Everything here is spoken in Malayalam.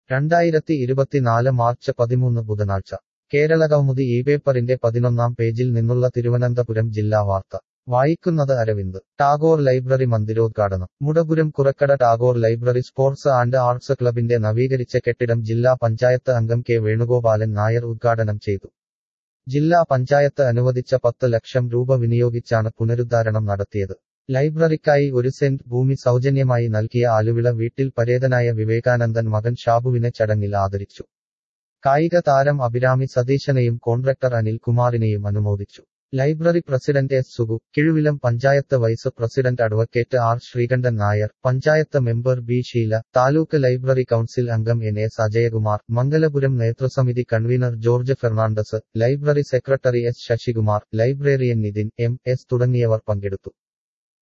രണ്ടായിരത്തി ഇരുപത്തിനാല് മാർച്ച് പതിമൂന്ന് ബുധനാഴ്ച കേരള കൗമുദി ഈ പേപ്പറിന്റെ പതിനൊന്നാം പേജിൽ നിന്നുള്ള തിരുവനന്തപുരം ജില്ലാ വാർത്ത വായിക്കുന്നത് അരവിന്ദ് ടാഗോർ ലൈബ്രറി മന്ദിരോദ്ഘാടനം Mudapuram Kurakkada Tagore library sports and arts ക്ലബിന്റെ നവീകരിച്ച കെട്ടിടം ജില്ലാ പഞ്ചായത്ത് അംഗം കെ വേണുഗോപാലൻ നായർ ഉദ്ഘാടനം ചെയ്തു ജില്ലാ പഞ്ചായത്ത് അനുവദിച്ച പത്ത് ലക്ഷം രൂപ വിനിയോഗിച്ചാണ് പുനരുദ്ധാരണം നടത്തിയത് ലൈബ്രറിക്കായി ഒരു സെന്റ് ഭൂമി സൗജന്യമായി നൽകിയ ആലുവിള വീട്ടിൽ പരേതനായ വിവേകാനന്ദൻ മകൻ ഷാബുവിനെ ചടങ്ങിൽ ആദരിച്ചു കായിക താരം അഭിരാമി സതീശനെയും കോൺട്രാക്ടർ അനിൽ കുമാറിനെയും അനുമോദിച്ചു library president S Sugu Kizhuvilam panchayat vice president advocate R Sreekantan Nair panchayat member B Sheela taluk library council അംഗം എൻ എസ് അജയകുമാർ മംഗലപുരം നേതൃസമിതി convener George Fernandes library secretary S Sasikumar librarian Nithin M S തുടങ്ങിയവർ പങ്കെടുത്തു